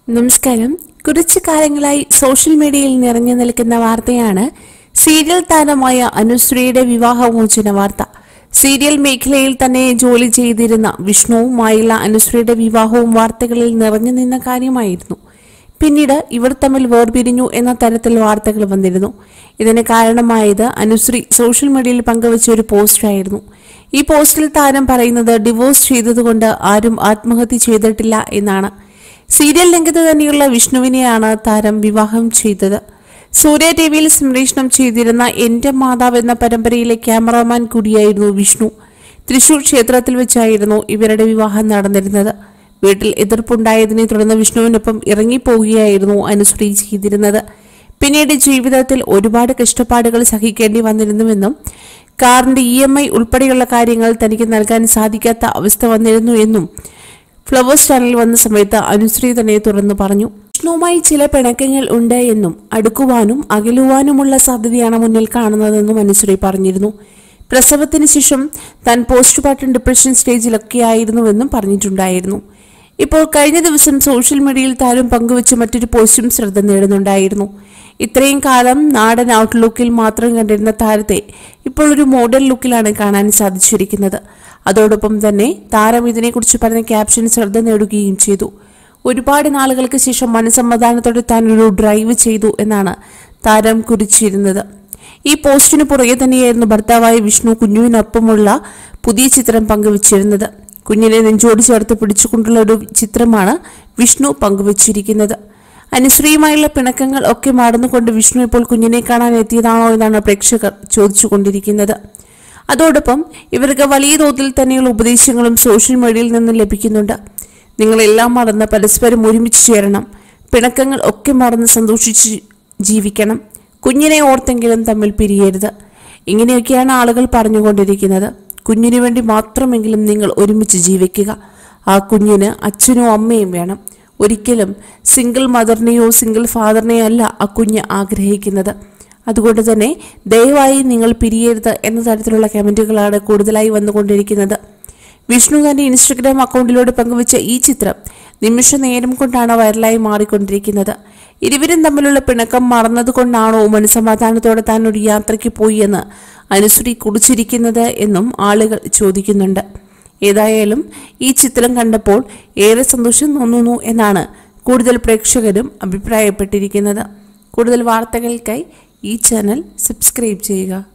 നമസ്കാരം കുറച്ചു കാലങ്ങളായി സോഷ്യൽ മീഡിയയിൽ നിറഞ്ഞു നിൽക്കുന്ന വാർത്തയാണ് സീരിയൽ താരമായ അനുശ്രീയുടെ വിവാഹമോചന വാർത്ത സീരിയൽ മേഖലയിൽ തന്നെ ജോലി ചെയ്തിരുന്ന വിഷ്ണുവുമായുള്ള അനുശ്രീയുടെ വിവാഹവും വാർത്തകളിൽ നിറഞ്ഞു നിന്ന കാര്യമായിരുന്നു പിന്നീട് ഇവർ തമ്മിൽ വേർപിരിഞ്ഞു എന്ന തരത്തിൽ വാർത്തകൾ വന്നിരുന്നു ഇതിന് കാരണമായത് അനുശ്രീ സോഷ്യൽ മീഡിയയിൽ പങ്കുവച്ച ഒരു പോസ്റ്റായിരുന്നു ഈ പോസ്റ്റിൽ താരം പറയുന്നത് ഡിവോഴ്സ് ചെയ്തതുകൊണ്ട് ആരും ആത്മഹത്യ ചെയ്തിട്ടില്ല എന്നാണ് സീരിയൽ രംഗത്ത് തന്നെയുള്ള വിഷ്ണുവിനെയാണ് താരം വിവാഹം ചെയ്തത് സൂര്യ ടിവിയിൽ സംപ്രേഷണം ചെയ്തിരുന്ന എന്റെ മാതാവ് എന്ന പരമ്പരയിലെ ക്യാമറാമാൻ കൂടിയായിരുന്നു വിഷ്ണു തൃശൂർ ക്ഷേത്രത്തിൽ വെച്ചായിരുന്നു ഇവരുടെ വിവാഹം നടന്നിരുന്നത് വീട്ടിൽ എതിർപ്പുണ്ടായതിനെ തുടർന്ന് വിഷ്ണുവിനൊപ്പം ഇറങ്ങിപ്പോവുകയായിരുന്നു അനുശ്രീ ചെയ്തിരുന്നത് പിന്നീട് ജീവിതത്തിൽ ഒരുപാട് കഷ്ടപ്പാടുകൾ സഹിക്കേണ്ടി വന്നിരുന്നുവെന്നും കാറിന്റെ ഇ എം ഐ ഉൾപ്പെടെയുള്ള കാര്യങ്ങൾ തനിക്ക് നൽകാൻ സാധിക്കാത്ത അവസ്ഥ വന്നിരുന്നു എന്നും ഫ്ലവേഴ്സ് ചാനലിൽ വന്ന സമയത്ത് അനുശ്രീ തന്നെ തുറന്നു പറഞ്ഞു വിഷ്ണുവുമായി ചില പിണക്കങ്ങൾ ഉണ്ട് എന്നും അടുക്കുവാനും അകലുവാനുമുള്ള സാധ്യതയാണ് മുന്നിൽ കാണുന്നതെന്നും അനുശ്രീ പറഞ്ഞിരുന്നു പ്രസവത്തിന് ശേഷം താൻ പോസ്റ്റ്മോർട്ടം ഡിപ്രഷൻ സ്റ്റേജിലൊക്കെ ആയിരുന്നുവെന്നും പറഞ്ഞിട്ടുണ്ടായിരുന്നു ഇപ്പോൾ കഴിഞ്ഞ ദിവസം സോഷ്യൽ മീഡിയയിൽ താരം പങ്കുവച്ച മറ്റൊരു പോസ്റ്റും ശ്രദ്ധ നേടുന്നുണ്ടായിരുന്നു ഇത്രയും കാലം നാടൻ ഔട്ട്ലുക്കിൽ മാത്രം കണ്ടിരുന്ന താരത്തെ ഇപ്പോൾ ഒരു മോഡൽ ലുക്കിലാണ് കാണാൻ സാധിച്ചിരിക്കുന്നത് അതോടൊപ്പം തന്നെ താരം ഇതിനെക്കുറിച്ച് പറഞ്ഞ ക്യാപ്ഷൻ ശ്രദ്ധ നേടുകയും ചെയ്തു ഒരുപാട് നാളുകൾക്ക് ശേഷം മനസമാധാനത്തോടെ താൻ ഒരു ഡ്രൈവ് ചെയ്തു എന്നാണ് താരം കുറിച്ചിരുന്നത് ഈ പോസ്റ്റിന് പുറകെ തന്നെയായിരുന്നു ഭർത്താവായ വിഷ്ണു കുഞ്ഞുവിനൊപ്പമുള്ള പുതിയ ചിത്രം പങ്കുവച്ചിരുന്നത് കുഞ്ഞിനെ നെഞ്ചോട് ചേർത്ത് പിടിച്ചുകൊണ്ടുള്ള ഒരു ചിത്രമാണ് വിഷ്ണു പങ്കുവച്ചിരിക്കുന്നത് അനുശ്രീയുമായുള്ള പിണക്കങ്ങൾ ഒക്കെ മറന്നുകൊണ്ട് വിഷ്ണു ഇപ്പോൾ കുഞ്ഞിനെ കാണാൻ എത്തിയതാണോ എന്നാണ് പ്രേക്ഷകർ ചോദിച്ചുകൊണ്ടിരിക്കുന്നത് അതോടൊപ്പം ഇവർക്ക് വലിയ തോതിൽ തന്നെയുള്ള ഉപദേശങ്ങളും സോഷ്യൽ മീഡിയയിൽ നിന്ന് ലഭിക്കുന്നുണ്ട് നിങ്ങളെല്ലാം മറന്ന് പരസ്പരം ഒരുമിച്ച് ചേരണം പിണക്കങ്ങൾ ഒക്കെ മറന്ന് സന്തോഷിച്ച് ജീവിക്കണം കുഞ്ഞിനെ ഓർത്തെങ്കിലും തമ്മിൽ പിരിയരുത് ഇങ്ങനെയൊക്കെയാണ് ആളുകൾ പറഞ്ഞുകൊണ്ടിരിക്കുന്നത് കുഞ്ഞിനു വേണ്ടി മാത്രമെങ്കിലും നിങ്ങൾ ഒരുമിച്ച് ജീവിക്കുക ആ കുഞ്ഞിന് അച്ഛനോ അമ്മയും വേണം ഒരിക്കലും സിംഗിൾ മദറിനെയോ സിംഗിൾ ഫാദറിനെയോ അല്ല ആ കുഞ്ഞ് ആഗ്രഹിക്കുന്നത് അതുകൊണ്ട് തന്നെ ദയവായി നിങ്ങൾ പിരിയരുത് എന്ന തരത്തിലുള്ള കമന്റുകളാണ് കൂടുതലായി വന്നുകൊണ്ടിരിക്കുന്നത് വിഷ്ണു തന്റെ ഇൻസ്റ്റഗ്രാം അക്കൗണ്ടിലൂടെ പങ്കുവച്ച ഈ ചിത്രം നിമിഷ നേരം കൊണ്ടാണ് വൈറലായി മാറിക്കൊണ്ടിരിക്കുന്നത് ഇരുവരും തമ്മിലുള്ള പിണക്കം മറന്നതുകൊണ്ടാണോ മനസമാധാനത്തോടെ താൻ ഒരു യാത്രയ്ക്ക് പോയി എന്ന് അനുശ്രീ കുടിച്ചിരിക്കുന്നത് എന്നും ആളുകൾ ചോദിക്കുന്നുണ്ട് ഏതായാലും ഈ ചിത്രം കണ്ടപ്പോൾ ഏറെ സന്തോഷം തോന്നുന്നു എന്നാണ് കൂടുതൽ പ്രേക്ഷകരും അഭിപ്രായപ്പെട്ടിരിക്കുന്നത് കൂടുതൽ വാർത്തകൾക്കായി ഈ ചാനൽ സബ്സ്ക്രൈബ് ചെയ്യുക